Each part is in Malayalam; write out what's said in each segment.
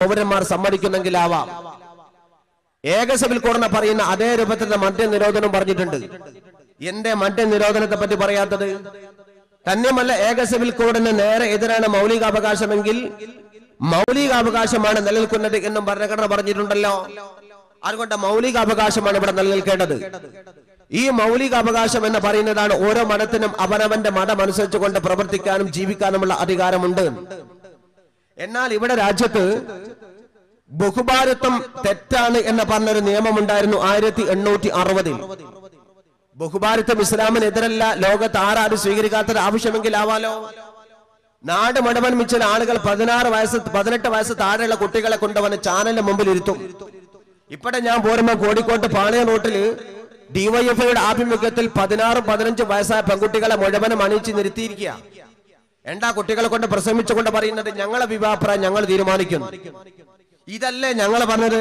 പൗരന്മാർ സമ്മതിക്കുന്നെങ്കിലാവാം ഏകസഭയിൽ കൂടണ പറയുന്ന അതേ രൂപത്തിലുള്ള മദ്യ നിരോധനം പറഞ്ഞിട്ടുണ്ട് എന്റെ മദ്യ നിരോധനത്തെ പറ്റി പറയാത്തത് തന്നെയുമല്ല ഏകസഭയിൽ കൂടന് നേരെ എതിരാണ് മൗലികാവകാശമെങ്കിൽ മൗലികാവകാശമാണ് നിലനിൽക്കുന്നത് എന്നും ഭരണഘടന പറഞ്ഞിട്ടുണ്ടല്ലോ അതുകൊണ്ട് മൗലികാവകാശമാണ് ഇവിടെ നിലനിൽക്കേണ്ടത് ഈ മൗലികാവകാശം എന്ന് പറയുന്നതാണ് ഓരോ മതത്തിനും അവനവന്റെ മതം അനുസരിച്ചുകൊണ്ട് പ്രവർത്തിക്കാനും ജീവിക്കാനുമുള്ള അധികാരമുണ്ട് എന്നാൽ ഇവിടെ രാജ്യത്ത് ബഹുഭാരത്വം തെറ്റാണ് എന്ന് പറഞ്ഞൊരു നിയമമുണ്ടായിരുന്നു ആയിരത്തി എണ്ണൂറ്റി അറുപതിൽ ബഹുഭാരത്വം ഇസ്ലാമിനെതിരല്ല ലോകത്ത് ആരാരും സ്വീകരിക്കാത്തത് ആവശ്യമെങ്കിൽ ആവാലോ നാട് മുഴുവൻ മിച്ചിൽ ആളുകൾ പതിനാറ് വയസ്സ് പതിനെട്ട് വയസ്സ് താഴെയുള്ള കുട്ടികളെ കൊണ്ടുവന്ന് ചാനലിന് മുമ്പിൽ ഇരുത്തും ഇപ്പടെ ഞാൻ പോരുമ്പോ കോഴിക്കോട്ട് പാളയ റൂട്ടില് ഡിവൈഎഫ്ഐയുടെ ആഭിമുഖ്യത്തിൽ പതിനാറും പതിനഞ്ചും വയസ്സായ പെൺകുട്ടികളെ മുഴുവനും അണിയിച്ച് നിർത്തിയിരിക്കുക എന്താ കുട്ടികളെ കൊണ്ട് പ്രസംഗിച്ചുകൊണ്ട് പറയുന്നത് ഞങ്ങളെ വിവാഹപ്രായം ഞങ്ങൾ തീരുമാനിക്കുന്നു ഇതല്ലേ ഞങ്ങൾ പറഞ്ഞത്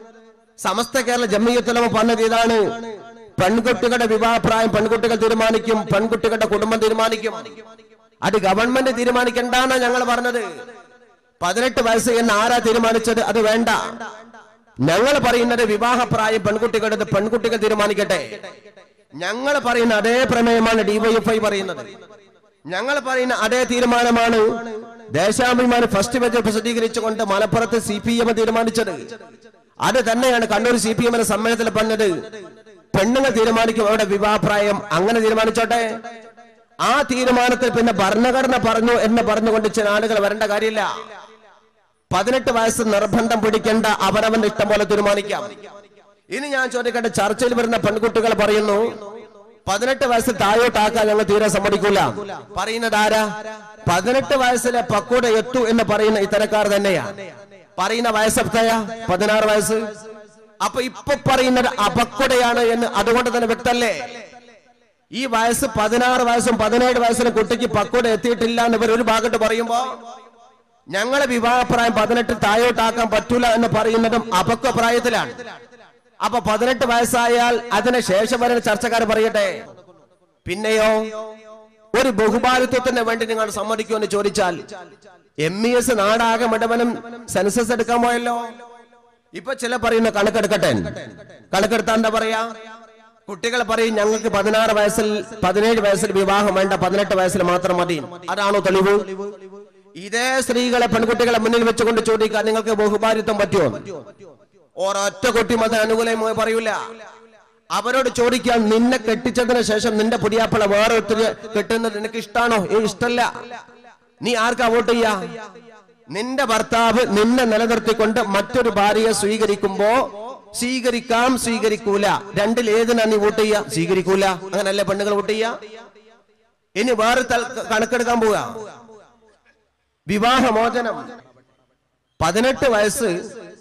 സമസ്ത കേരള ജമ്മിയത്തുലമ പറഞ്ഞത് ഇതാണ് പെൺകുട്ടികളുടെ വിവാഹപ്രായം പെൺകുട്ടികൾ തീരുമാനിക്കും പെൺകുട്ടികളുടെ കുടുംബം തീരുമാനിക്കും അത് ഗവൺമെന്റ് തീരുമാനിക്കണ്ടാന്നാ ഞങ്ങൾ പറഞ്ഞത് പതിനെട്ട് വയസ്സ് എന്ന് ആരാ തീരുമാനിച്ചത് അത് വേണ്ട ഞങ്ങൾ പറയുന്നത് വിവാഹപ്രായം പെൺകുട്ടികളുടെ പെൺകുട്ടികൾ തീരുമാനിക്കട്ടെ ഞങ്ങൾ പറയുന്ന അതേ പ്രമേയമാണ് ഡിവൈഎഫ്ഐ പറയുന്നത് ഞങ്ങൾ പറയുന്ന അതേ തീരുമാനമാണ് ദേശാഭിമാനി ഫസ്റ്റ് ബജറ്റ് പ്രസിദ്ധീകരിച്ചുകൊണ്ട് മലപ്പുറത്ത് സി പി എം തീരുമാനിച്ചത് അത് തന്നെയാണ് കണ്ണൂർ സി പി എമ്മിന്റെ സമ്മേളനത്തിൽ പറഞ്ഞത് പെണ്ണുങ്ങൾ തീരുമാനിക്കും അവരുടെ വിവാഹപ്രായം അങ്ങനെ തീരുമാനിച്ചോട്ടെ ആ തീരുമാനത്തിൽ പിന്നെ ഭരണഘടന പറഞ്ഞു എന്ന് പറഞ്ഞുകൊണ്ട് ചില ആളുകൾ വരേണ്ട കാര്യമില്ല പതിനെട്ട് വയസ്സ് നിർബന്ധം പിടിക്കേണ്ട അവനവന്റെ ഇഷ്ടം പോലെ തീരുമാനിക്കാം ഇനി ഞാൻ ചോദിക്കട്ടെ ചർച്ചയിൽ വരുന്ന പെൺകുട്ടികൾ പറയുന്നു പതിനെട്ട് വയസ്സിൽ താഴോട്ടാക്കാൻ ഞങ്ങൾ തീരെ സമ്മതിക്കൂല പറയുന്നത് ആരാ പതിനെട്ട് വയസ്സിലെ പക്വത എത്തു എന്ന് പറയുന്ന ഇത്തരക്കാർ തന്നെയാ പറയുന്ന വയസ്സ് എത്രയാ പതിനാറ് വയസ്സ് അപ്പൊ ഇപ്പൊ പറയുന്നത് അപക്വതയാണ് എന്ന് അതുകൊണ്ട് തന്നെ വ്യക്തല്ലേ ഈ വയസ്സ് പതിനാറ് വയസ്സും പതിനേഴ് വയസ്സിലും കുട്ടിക്ക് പക്വത എത്തിയിട്ടില്ല എന്ന് ഇവർ ഒരു ഭാഗത്ത് പറയുമ്പോ ഞങ്ങളെ വിവാഹപ്രായം പതിനെട്ട് താഴോട്ടാക്കാൻ പറ്റൂല എന്ന് പറയുന്നതും അപക്വ പ്രായത്തിലാണ് അപ്പൊ പതിനെട്ട് വയസ്സായാൽ അതിന് ശേഷം വരുന്ന ചർച്ചക്കാർ പറയട്ടെ പിന്നെയോ ഒരു ബഹുഭാരിത്വത്തിന് വേണ്ടി നിങ്ങൾ സമ്മതിക്കുമെന്ന് ചോദിച്ചാൽ എം ഇ എസ് നാടാകെ മുഴുവനും സെൻസസ് എടുക്കാൻ പോയല്ലോ ഇപ്പൊ ചില പറയുന്ന കണക്കെടുക്കട്ടെ കണക്കെടുത്താൻ എന്താ പറയാ കുട്ടികൾ പറയും ഞങ്ങൾക്ക് പതിനാറ് വയസ്സിൽ പതിനേഴ് വയസ്സിൽ വിവാഹം വേണ്ട പതിനെട്ട് വയസ്സിൽ മാത്രം മതി അതാണോ തെളിവ് ഇതേ സ്ത്രീകളെ പെൺകുട്ടികളെ മുന്നിൽ വെച്ചുകൊണ്ട് ചോദിക്കാൻ നിങ്ങൾക്ക് ബഹുഭാരിത്വം പറ്റുമോ ഒരൊറ്റ കുട്ടി മത അനുകൂലമായി പറയൂല അവരോട് ചോദിക്കാൻ നിന്നെ കെട്ടിച്ചതിന് ശേഷം നിന്റെ പുതിയാപ്പള വേറെ ഒത്തിരി കെട്ടുന്നത് നിനക്ക് ഇഷ്ടാണോ ഏ ഇഷ്ടല്ല നീ ആർക്കാ വോട്ട് ചെയ്യാ നിന്റെ ഭർത്താവ് നിന്നെ നിലനിർത്തിക്കൊണ്ട് മറ്റൊരു ഭാര്യയെ സ്വീകരിക്കുമ്പോ സ്വീകരിക്കാം സ്വീകരിക്കൂല രണ്ടിൽ ഏതിനാ നീ വോട്ട് ചെയ്യാ സ്വീകരിക്കൂല അങ്ങനല്ലേ പെണ്ണുങ്ങൾ വോട്ട് ചെയ്യാ ഇനി വേറെ തൽ- കണക്കെടുക്കാൻ പോവുക വിവാഹമോചനം പതിനെട്ട് വയസ്സ്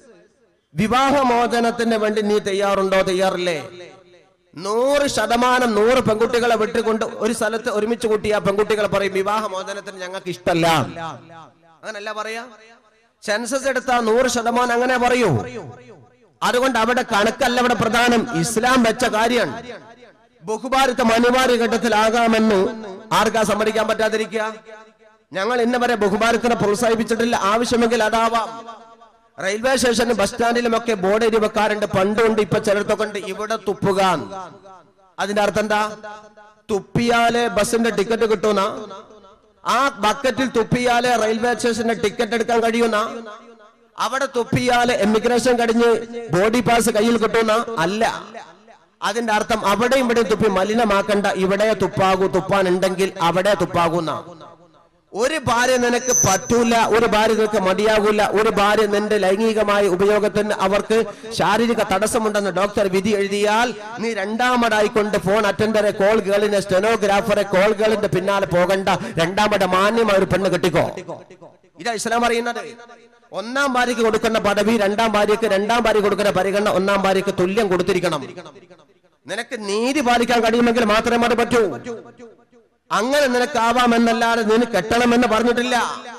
വിവാഹമോചനത്തിന് വേണ്ടി നീ തയ്യാറുണ്ടോ തയ്യാറില്ലേ നൂറ് ശതമാനം നൂറ് പെൺകുട്ടികളെ വിട്ടുകൊണ്ട് ഒരു സ്ഥലത്ത് ഒരുമിച്ച് കൂട്ടിയ പെൺകുട്ടികൾ പറയും വിവാഹമോചനത്തിന് ഞങ്ങൾക്ക് ഇഷ്ടമല്ല അങ്ങനല്ല പറയാ സെൻസസ് എടുത്ത നൂറ് ശതമാനം അങ്ങനെ പറയൂ അതുകൊണ്ട് അവിടെ കണക്കല്ല ഇവിടെ പ്രധാനം ഇസ്ലാം വെച്ച കാര്യമാണ് ബഹുഭാരിത്വം അനിവാര്യ ഘട്ടത്തിലാകാമെന്ന് ആർക്കാ സമ്മതിക്കാൻ പറ്റാതിരിക്കുക ഞങ്ങൾ ഇന്ന് വരെ ബഹുഭാരത്തിനെ പ്രോത്സാഹിപ്പിച്ചിട്ടില്ല ആവശ്യമെങ്കിൽ അതാവാം റെയിൽവേ സ്റ്റേഷനും ബസ് സ്റ്റാൻഡിലും ഒക്കെ ബോർഡ് എഴുതി വെക്കാറുണ്ട് പണ്ടുണ്ട് ഇപ്പൊ ചിലർക്കൊക്കെ ഉണ്ട് ഇവിടെ തുപ്പുക അതിന്റെ അർത്ഥം എന്താ തുപ്പിയാല് ബസിന്റെ ടിക്കറ്റ് കിട്ടുന്ന ആ ബക്കറ്റിൽ തുപ്പിയാല് റെയിൽവേ സ്റ്റേഷന്റെ ടിക്കറ്റ് എടുക്കാൻ കഴിയുന്ന അവിടെ തുപ്പിയാല് എമിഗ്രേഷൻ കഴിഞ്ഞ് ബോഡി പാസ് കയ്യിൽ കിട്ടുന്ന അല്ല അതിന്റെ അർത്ഥം അവിടെയും ഇവിടെയും തുപ്പി മലിനമാക്കണ്ട ഇവിടെ തുപ്പാകൂ തുപ്പാനുണ്ടെങ്കിൽ അവിടെ തുപ്പാകുന്ന ഒരു ഭാര്യ നിനക്ക് പറ്റൂല ഒരു ഭാര്യ നിനക്ക് മതിയാകൂല ഒരു ഭാര്യ നിന്റെ ലൈംഗികമായ ഉപയോഗത്തിന് അവർക്ക് ശാരീരിക തടസ്സമുണ്ടെന്ന് ഡോക്ടർ വിധി എഴുതിയാൽ നീ രണ്ടാമതായിക്കൊണ്ട് ഫോൺ അറ്റൻഡറെ കോൾ ഗേളിനെ സ്റ്റെനോഗ്രാഫറെ കോൾ ഗേളിന്റെ പിന്നാലെ പോകണ്ട രണ്ടാമത് മാന്യമായ ഒരു പെണ്ണ് കെട്ടിക്കോ ഇതാ ഇസ്ലാം അറിയുന്നത് ഒന്നാം ഭാര്യയ്ക്ക് കൊടുക്കുന്ന പദവി രണ്ടാം ഭാര്യയ്ക്ക് രണ്ടാം ഭാര്യ കൊടുക്കുന്ന പരിഗണന ഒന്നാം ഭാര്യയ്ക്ക് തുല്യം കൊടുത്തിരിക്കണം നിനക്ക് നീതി പാലിക്കാൻ കഴിയുമെങ്കിൽ മാത്രമേ അത് പറ്റൂ അങ്ങനെ നിനക്കാവാമെന്നല്ലാതെ നിന് കെട്ടണമെന്ന് പറഞ്ഞിട്ടില്ല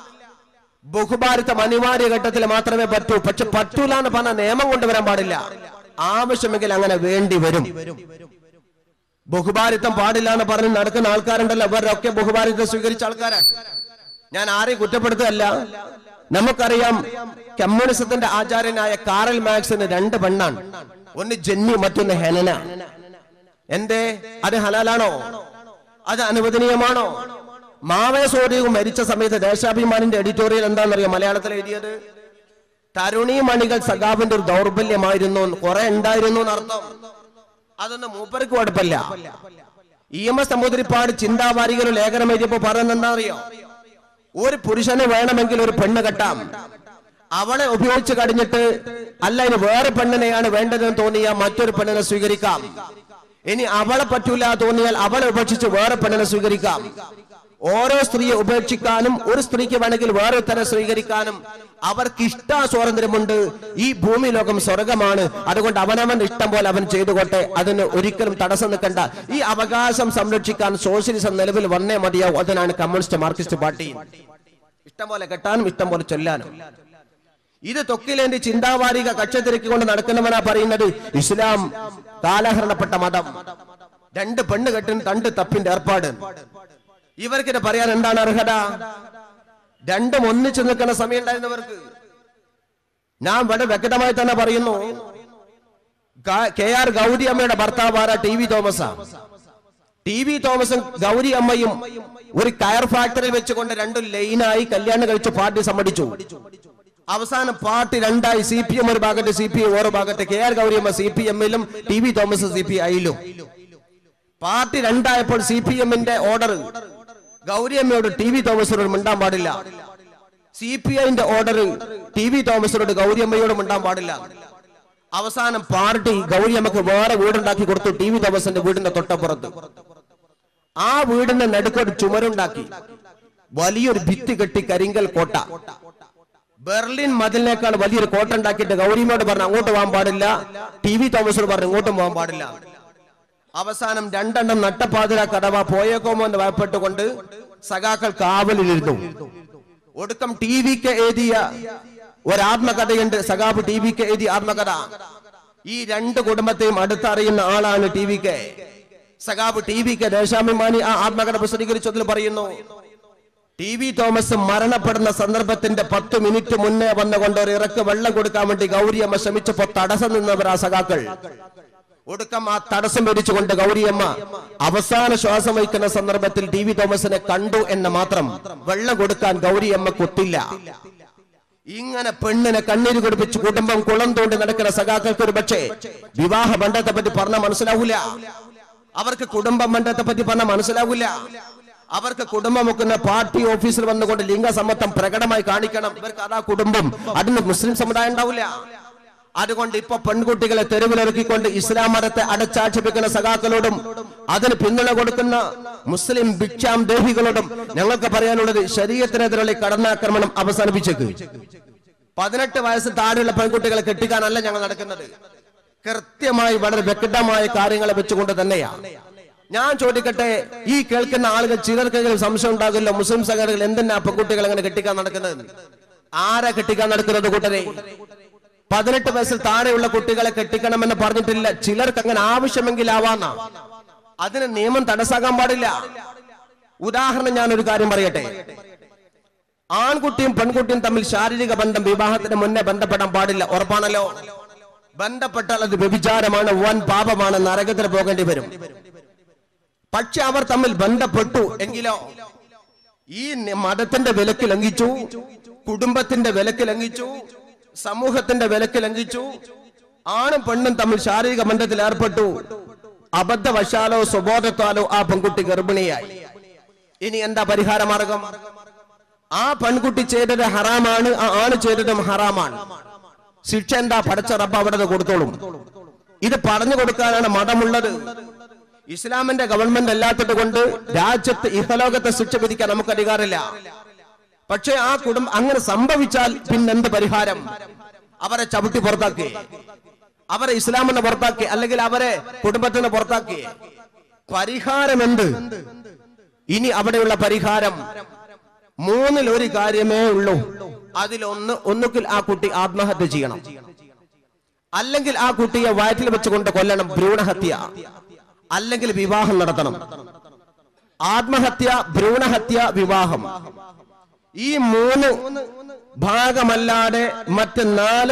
ബഹുഭാരിത്വം അനിവാര്യ ഘട്ടത്തിൽ മാത്രമേ പറ്റൂ പക്ഷെ പറ്റൂല എന്ന് പറഞ്ഞ നിയമം കൊണ്ടുവരാൻ പാടില്ല ആവശ്യമെങ്കിൽ അങ്ങനെ വേണ്ടി വരും ബഹുഭാരിത്വം പാടില്ല എന്ന് പറഞ്ഞ് നടക്കുന്ന ആൾക്കാരുണ്ടല്ലോ ഇവരൊക്കെ ബഹുഭാരിത്വം സ്വീകരിച്ച ആൾക്കാരാണ് ഞാൻ ആരെയും കുറ്റപ്പെടുത്തുകയല്ല നമുക്കറിയാം കമ്മ്യൂണിസത്തിന്റെ ആചാര്യനായ കാറൽ മാക്സിന് രണ്ട് പെണ്ണാണ് ഒന്ന് ജെന്നി മറ്റൊന്ന് ഹെലന എന്തേ അത് ഹലാലാണോ അത് അനുവദനീയമാണോ മാവേ സോഡിയും മരിച്ച സമയത്ത് ദേശാഭിമാനിന്റെ എഡിറ്റോറിയൽ എന്താണെന്നറിയോ മലയാളത്തിൽ എഴുതിയത് തരുണി മണികൾ സഖാവിന്റെ ഒരു ദൗർബല്യമായിരുന്നു കുറെ ഉണ്ടായിരുന്നു എന്നർത്ഥം അതൊന്നും മൂപ്പർക്ക് കുഴപ്പമില്ല ഇ എം എസ് നമ്പൂതിരിപ്പാട് ചിന്താവാരികൾ ഒരു ലേഖനം എഴുതിയപ്പോ പറയുന്നത് എന്താ അറിയോ ഒരു പുരുഷന് വേണമെങ്കിൽ ഒരു പെണ്ണ് കെട്ടാം അവളെ ഉപയോഗിച്ച് കഴിഞ്ഞിട്ട് അല്ല ഇനി വേറെ പെണ്ണിനെയാണ് വേണ്ടതെന്ന് തോന്നിയാൽ മറ്റൊരു പെണ്ണിനെ സ്വീകരിക്കാം ഇനി അവളെ പറ്റൂല തോന്നിയാൽ അവളെ ഉപേക്ഷിച്ച് വേറെ പെണ്ണിനെ സ്വീകരിക്കാം ഓരോ സ്ത്രീയെ ഉപേക്ഷിക്കാനും ഒരു സ്ത്രീക്ക് വേണമെങ്കിൽ വേറെ തന്നെ സ്വീകരിക്കാനും അവർക്ക് ഇഷ്ട സ്വാതന്ത്ര്യമുണ്ട് ഈ ഭൂമി ലോകം സ്വർഗമാണ് അതുകൊണ്ട് അവനവൻ ഇഷ്ടം പോലെ അവൻ ചെയ്തുകൊട്ടെ അതിന് ഒരിക്കലും തടസ്സം നിൽക്കണ്ട ഈ അവകാശം സംരക്ഷിക്കാൻ സോഷ്യലിസം നിലവിൽ വന്നേ മതിയാവും അതിനാണ് കമ്മ്യൂണിസ്റ്റ് മാർക്സിസ്റ്റ് പാർട്ടി ഇഷ്ടം പോലെ കെട്ടാനും ഇഷ്ടം പോലെ ചൊല്ലാനും ഇത് തൊക്കിലേന്റെ ചിന്താവാരിക കക്ഷത്തിരക്കിക്കൊണ്ട് നടക്കുന്നവനാ പറയുന്നത് ഇസ്ലാം കാലഹരണപ്പെട്ട മതം രണ്ട് പെണ്ണ് കെട്ടും രണ്ട് തപ്പിന്റെ ഏർപ്പാട് ഇവർക്കിത് പറയാൻ എന്താണ് അർഹത രണ്ടും ഒന്നിച്ചു നിൽക്കുന്ന സമയം ഉണ്ടായിരുന്നവർക്ക് ഞാൻ വളരെ വ്യക്തമായി തന്നെ പറയുന്നു ഗ- കെ ആർ ഗൗരി അമ്മയുടെ ഭർത്താവാര ടി വി തോമസാ ടി വി തോമസും ഗൗരി അമ്മയും ഒരു കയർ ഫാക്ടറിയിൽ വെച്ചുകൊണ്ട് രണ്ടും ലൈനായി കല്യാണം കഴിച്ച് പാർട്ടി സമ്മതിച്ചു അവസാനം പാർട്ടി രണ്ടായി സി പി എം ഒരു ഭാഗത്ത് സി പി എം ഓരോ ഭാഗത്ത് K R Gouriamma C P എമ്മിലും T V Thomas C P ഐയിലും പാർട്ടി രണ്ടായപ്പോൾ സി പി എമ്മിന്റെ ഓർഡർ ഗൗരിയമ്മയോട് ടി വി തോമസിനോട് മിണ്ടാൻ പാടില്ല സി പി ഐന്റെ ഓർഡർ ടി വി തോമസിനോട് ഗൗരിയമ്മയോട് മിണ്ടാൻ പാടില്ല അവസാനം പാർട്ടി ഗൗരിയമ്മക്ക് വേറെ വീടുണ്ടാക്കി കൊടുത്തു ടി വി തോമസിന്റെ വീടിന്റെ തൊട്ടപ്പുറത്ത് ആ വീടിന്റെ നടുക്കൊരു ചുമരുണ്ടാക്കി വലിയൊരു ഭിത്തി കെട്ടി കരിങ്കൽ കോട്ട ബെർലിൻ മതിലിനേക്കാൾ വലിയൊരു കോട്ട ഉണ്ടാക്കിയിട്ട് ഗൗരിയമ്മയോട് പറഞ്ഞു അങ്ങോട്ട് പോകാൻ പാടില്ല ടി വി തോമസിനോട് പറഞ്ഞു ഇങ്ങോട്ടും പോകാൻ പാടില്ല അവസാനം രണ്ടെണ്ണം നട്ടപ്പാതിര കടവ പോയേക്കോമോ എന്ന് ഭയപ്പെട്ടുകൊണ്ട് സഖാക്കൾ കാവലിലിരുന്നു ഒടുക്കം ടി വിക്ക് എഴുതിയ ഒരാത്മകഥയുണ്ട് സഖാബ് ടി വിക്ക് എഴുതിയ ആത്മകഥ ഈ രണ്ട് കുടുംബത്തെയും അടുത്തറിയുന്ന ആളാണ് ടി വിക്ക് സഖാബ് ടി വിക്ക് ദേശാഭിമാനി ആ ആത്മകഥ പ്രസിദ്ധീകരിച്ചതിൽ പറയുന്നു ടി വി തോമസ് മരണപ്പെടുന്ന സന്ദർഭത്തിന്റെ പത്ത് മിനിറ്റ് മുന്നേ വന്നുകൊണ്ട് ഒരു ഇറക്ക് വെള്ളം കൊടുക്കാൻ വേണ്ടി ഗൗരിയമ്മ ശ്രമിച്ചപ്പോ തടസ്സം നിന്നവർ ആ സഖാക്കൾ ഒടുക്കം ആ തടസ്സം ഭരിച്ചുകൊണ്ട് ഗൗരിയമ്മ അവസാന ശ്വാസം വഹിക്കുന്ന സന്ദർഭത്തിൽ ടി വി തോമസിനെ കണ്ടു എന്ന് മാത്രം വെള്ളം കൊടുക്കാൻ ഗൗരിയമ്മ കൊത്തില്ല ഇങ്ങനെ പെണ്ണിനെ കണ്ണീര് കുടിപ്പിച്ച് കുടുംബം കുളം തോണ്ടി നടക്കുന്ന സഖാക്കൾക്ക് ഒരു പക്ഷേ വിവാഹ ബന്ധത്തെ പറ്റി പറഞ്ഞാൽ മനസ്സിലാവൂല അവർക്ക് കുടുംബ ബന്ധത്തെ പറ്റി പറഞ്ഞാൽ മനസ്സിലാവൂല അവർക്ക് കുടുംബം വെക്കുന്ന പാർട്ടി ഓഫീസിൽ വന്നുകൊണ്ട് ലിംഗസമ്മതം പ്രകടമായി കാണിക്കണം ഇവർക്ക് അതാ കുടുംബം അതിന് മുസ്ലിം സമുദായം ഉണ്ടാവില്ല അതുകൊണ്ട് ഇപ്പൊ പെൺകുട്ടികളെ തെരുവിലിറക്കിക്കൊണ്ട് ഇസ്ലാം മതത്തെ അടച്ചാക്ഷേപിക്കുന്ന സഖാക്കളോടും അതിന് പിന്തുണ കൊടുക്കുന്ന മുസ്ലിം ഭിക്ഷാം ദേഹികളോടും ഞങ്ങൾക്ക് പറയാനുള്ളത് ശരീരത്തിനെതിരെയുള്ള ഈ കടന്നാക്രമണം അവസാനിപ്പിച്ചേക്ക് പതിനെട്ട് വയസ്സ് താഴെയുള്ള പെൺകുട്ടികളെ കെട്ടിക്കാനല്ല ഞങ്ങൾ നടക്കുന്നത് കൃത്യമായി വളരെ വ്യക്തമായ കാര്യങ്ങളെ വെച്ചുകൊണ്ട് തന്നെയാണ് ഞാൻ ചോദിക്കട്ടെ ഈ കേൾക്കുന്ന ആളുകൾ ചിലർക്കെങ്കിലും സംശയം ഉണ്ടാകില്ല മുസ്ലിം സഹോദരങ്ങൾ എന്തിനാ പെൺകുട്ടികൾ അങ്ങനെ കെട്ടിക്കാൻ നടക്കുന്നത് ആരാ കെട്ടിക്കാൻ നടക്കുന്നത് കൂട്ടരെ പതിനെട്ട് വയസ്സിൽ താഴെയുള്ള കുട്ടികളെ കെട്ടിക്കണമെന്ന് പറഞ്ഞിട്ടില്ല ചിലർക്ക് അങ്ങനെ ആവശ്യമെങ്കിൽ ആവാന്ന അതിന് നിയമം തടസ്സാക്കാൻ പാടില്ല ഉദാഹരണം ഞാൻ ഒരു കാര്യം പറയട്ടെ ആൺകുട്ടിയും പെൺകുട്ടിയും തമ്മിൽ ശാരീരിക ബന്ധം വിവാഹത്തിന് മുന്നേ ബന്ധപ്പെടാൻ പാടില്ല ഉറപ്പാണല്ലോ ബന്ധപ്പെട്ടാൽ അത് വ്യഭിചാരമാണ് വൻ പാപമാണ് നരകത്തിൽ പോകേണ്ടി വരും പക്ഷെ അവർ തമ്മിൽ ബന്ധപ്പെട്ടു എങ്കിലോ ഈ നി- മതത്തിന്റെ വിലക്ക് ലംഘിച്ചു കുടുംബത്തിന്റെ വിലക്ക് ലംഘിച്ചു സമൂഹത്തിന്റെ വിലക്ക് ലംഘിച്ചു ആണും പെണ്ണും തമ്മിൽ ശാരീരിക ബന്ധത്തിൽ ഏർപ്പെട്ടു അബദ്ധവശാലോ സ്വബോധത്താലോ ആ പെൺകുട്ടി ഗർഭിണിയായി ഇനി എന്താ പരിഹാര മാർഗം ആ പെൺകുട്ടി ചെയ്തത് ഹറാമാണ് ആ ആണ് ചെയ്തതും ഹറാമാണ് ശിക്ഷ എന്താ പഠിച്ച റബ്ബ് അവിടെ കൊടുത്തോളും ഇത് പറഞ്ഞു കൊടുക്കാനാണ് മതമുള്ളത് ഇസ്ലാമിന്റെ ഗവൺമെന്റ് അല്ലാത്തത് കൊണ്ട് രാജ്യത്ത് ഇഹലോകത്തെ ശിക്ഷ വിധിക്കാൻ നമുക്ക് അധികാരമില്ല പക്ഷേ ആ കുടുംബം അങ്ങനെ സംഭവിച്ചാൽ പിന്നെന്ത് പരിഹാരം അവരെ ചവിട്ടി പുറത്താക്കി അവരെ ഇസ്ലാമിനെ പുറത്താക്കി അല്ലെങ്കിൽ അവരെ കുടുംബത്തിന് പുറത്താക്കി പരിഹാരം എന്ത് ഇനി അവിടെയുള്ള പരിഹാരം മൂന്നിൽ ഒരു കാര്യമേ ഉള്ളൂ അതിലൊന്ന് ഒന്നുകിൽ ആ കുട്ടി ആത്മഹത്യ ചെയ്യണം അല്ലെങ്കിൽ ആ കുട്ടിയെ വയറ്റിൽ വെച്ചുകൊണ്ട് കൊല്ലണം ഭ്രൂണഹത്യ അല്ലെങ്കിൽ വിവാഹം നടത്തണം ആത്മഹത്യ ഭ്രൂണഹത്യ വിവാഹം ഈ മൂന്ന് ഭാഗമല്ലാതെ മറ്റ് നാല്